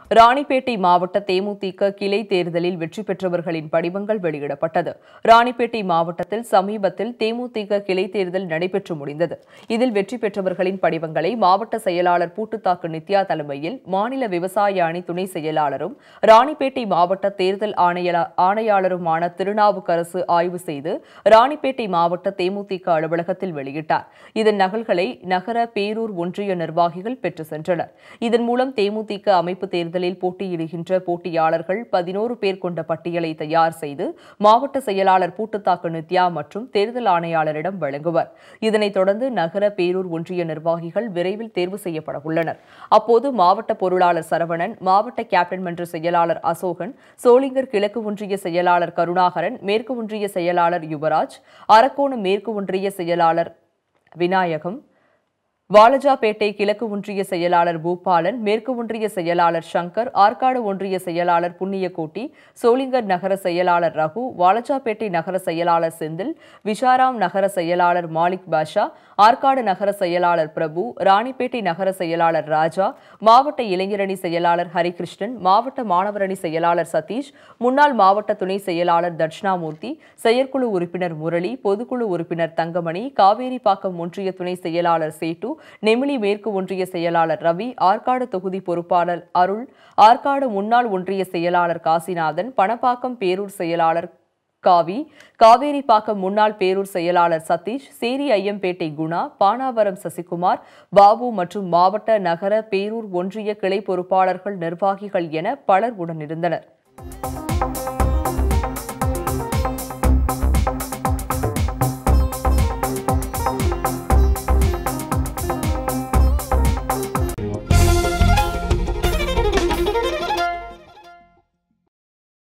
ராணிப்பேட்டை மாவட்ட தேமுதிக கிளை தேர்தலில் வெற்றி பெற்றவர்களின் படிவங்கள் வெளியிடப்பட்டது ராணிப்பேட்டை மாவட்டத்தில் சமீபத்தில் தேமுதிக கிளை தேர்தல் நடைபெற்று முடிந்தது இதில் வெற்றி பெற்றவர்களின் படிவங்களை மாவட்ட செயலாளர் பூட்டுத்தாக்கு நித்யா தலைமையில் மாநில விவசாய அணி துணை செயலாளரும் ராணிப்பேட்டை மாவட்ட தேர்தல் ஆணையலா- ஆணையாளருமான திருநாவுக்கரசு ஆய்வு செய்து ராணிப்பேட்டை மாவட்ட தேமுதிக அலுவலகத்தில் வெளியிட்டார் இதன் நகல்களை நகர பேரூர் ஒன்றிய நிர்வாகிகள் பெற்று சென்றனர் இதன் மூலம் தேமுதிக அமைப்பு தேர்தலில் போட்டியிடுகின்ற போட்டியாளர்கள் பதினோரு பேர் கொண்ட பட்டியலை தயார் செய்து மாவட்ட செயலாளர் பூட்டுத்தாக்கு நித்யா மற்றும் தேர்தல் ஆணையாளரிடம் வழங்குவர் இதனைத் தொடர்ந்து நகர பேரூர் ஒன்றிய நிர்வாகிகள் விரைவில் தேர்வு செய்யப்பட உள்ளனர் அப்போது மாவட்ட பொருளாளர் சரவணன் மாவட்ட கேப்டன் மன்ற செயலாளர் அசோகன் சோளிங்கர் கிழக்கு ஒன்றிய செயலாளர் கருணாகரன் மேற்கு ஒன்றிய செயலாளர் யுவராஜ் அரக்கோணம் மேற்கு ஒன்றிய செயலாளர் விநாயகம் வாலஜாபேட்டை கிழக்கு ஒன்றிய செயலாளர் பூபாலன் மேற்கு ஒன்றிய செயலாளர் சங்கர் ஆற்காடு ஒன்றிய செயலாளர் புண்ணியகோட்டி சோளிங்கர் நகர செயலாளர் ரகு வாலஜாபேட்டை நகர செயலாளர் செந்தில் விஷாராம் நகர செயலாளர் மாலிக் பாஷா ஆற்காடு நகர செயலாளர் பிரபு ராணிப்பேட்டை நகர செயலாளர் ராஜா மாவட்ட இளைஞரணி செயலாளர் ஹரிகிருஷ்ணன் மாவட்ட மாணவரணி செயலாளர் சதீஷ் முன்னாள் மாவட்ட துணை செயலாளர் தட்சிணாமூர்த்தி செயற்குழு உறுப்பினர் முரளி பொதுக்குழு உறுப்பினர் தங்கமணி காவேரிப்பாக்கம் ஒன்றிய துணை செயலாளர் சேட்டு நெமிலி மேற்கு ஒன்றிய செயலாளர் ரவி ஆற்காடு தொகுதி பொறுப்பாளர் அருள் ஆற்காடு முன்னாள் ஒன்றிய செயலாளர் காசிநாதன் பணப்பாக்கம் பேரூர் செயலாளர் காவி காவேரிப்பாக்கம் முன்னாள் பேரூர் செயலாளர் சதீஷ் சேரி ஐயம்பேட்டை குணா பானாவரம் சசிகுமார் பாபு மற்றும் மாவட்ட நகர பேரூர் ஒன்றிய கிளை பொறுப்பாளர்கள் நிர்வாகிகள் என பலர் உடனிருந்தனர்